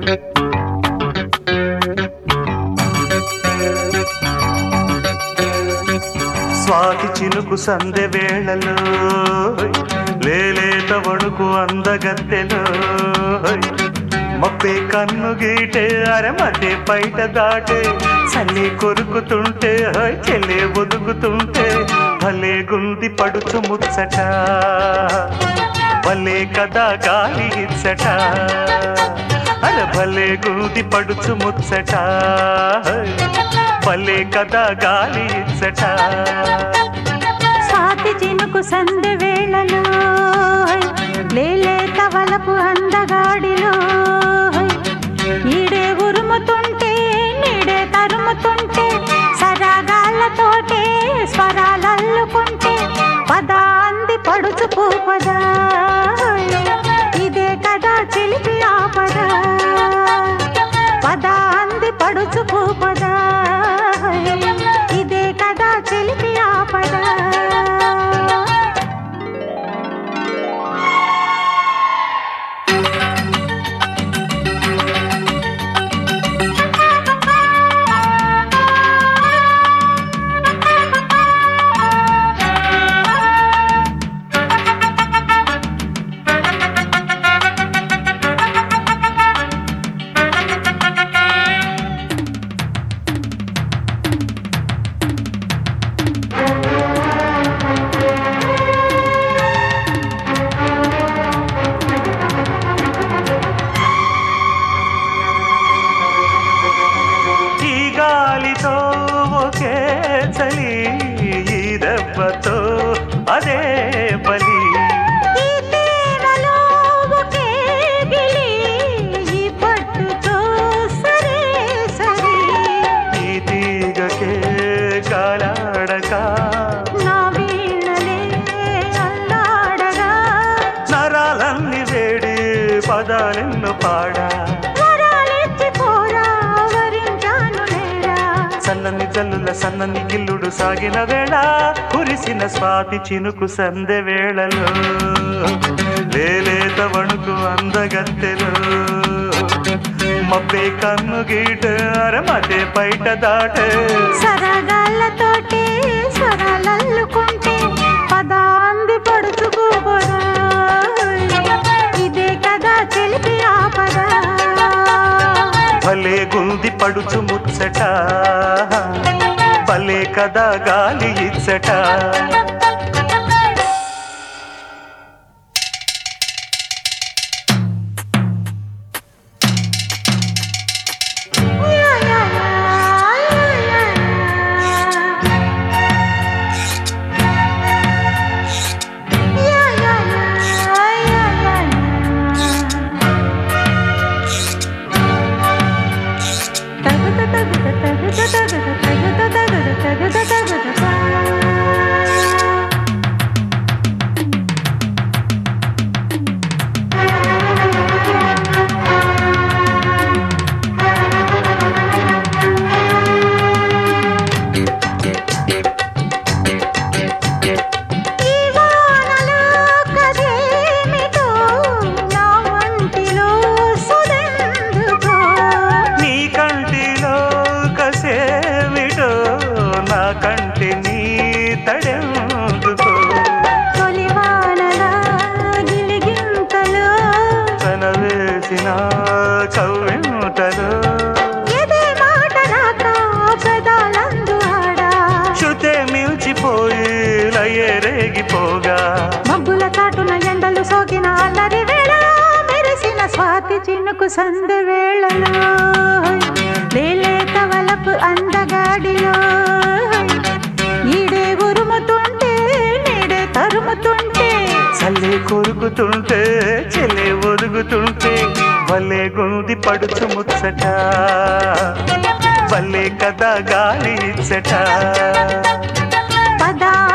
స్వాతి చినుకు సందె వేళలో లేలేత వణుకు అందగత్తెలో మప్పే కన్ను గీటే అరమతే బయట దాటే చల్లి కొరుకుతుంటే హోయ్ చెల్లే ఒదుగుతుంటే భలే గుంది పడుచు ముచ్చట భలే కదా గాలి ఇచ్చట అర భలే గుంది పడుచు ముచ్చట హోయ్ భలే కదా గాలి ఇచ్చట స్వాతి చినుకు సందె వేళలో లేలేత వలపు అందగాడిలో ఈడే ఉరుముతుంటే నీడే తరుముతుంటే సరాగాళ్ళతోటే స్వరాలల్లుకుంటే పదా అంది పడుచు పూపదా ఇదే కదా చిలిపి ఆపదా పదా అంది పడుచు పూపదా ఇదే కదా చిలిపి ఆపదా ఈ గాలితో ఒకే చలి ఈ దెబ్బతో అదే బలి ఈ తీరలో ఒకే గిలి, ఈ పట్టుతో సరే సరి. ఈ తీగకే కాలాడక నా వీణలే అల్లాడగా, నరాలన్నీ వేడి పదాలెన్ను పాడా వరాలిచ్చి పోరా, వరించాను నేరా. సన్నని జల్లుల సన్నని గిల్లుడు సాగిన వేళ కురిసిన స్వాతి చినుకు సందె వేళలో లేలేత వణుకు అందగత్తెలో మబ్బే కన్ను గీట అరమతే బయట దాట సరగాళ్ళతోటి స్వరాలల్లుకుంటే పదాంది పడుచుకోబోదా ఇదే కదా చెలిపి ఆపదా భలే గుంది పడుచు ముచ్చట భలే కదా గాలి ఇచ్చట యా, యా, యా, యా, యా, యా. యా, యా, యా, యా, యా, యా. తగుద, తగుద, తగుద, తగుద, తగుద, తగుద, తగుద, తగుద, తా. ఈ వానలో కదేమిటో నా వంటిలో సుదెందుకో నీ కంటిలో కసేమిటో నా కంటి నీ తడెందుకో తొలి వానలా గిలిగింతలో తన వేసిన కవ్వెంటలో ఎదే మాట రాక పెదాలందు ఆడా శృతే మిల్చిపోయి లయే రేగిపోగా మబ్బుల చాటున ఎండలు సోకిన అల్లరి వేళ మెరిసిన స్వాతి చినుకు సందె వేళలో లేలేత వలపు అందగాడిలో ఈడే ఉరుముతుంటే నీడే తరుముతుంటే చల్లే కొరుకుతుంటే చెల్లే ఒరుగుతుంటే భలే గుంది పడుచు ముచ్చట భలే కదా గాలి ఇచ్చట పదా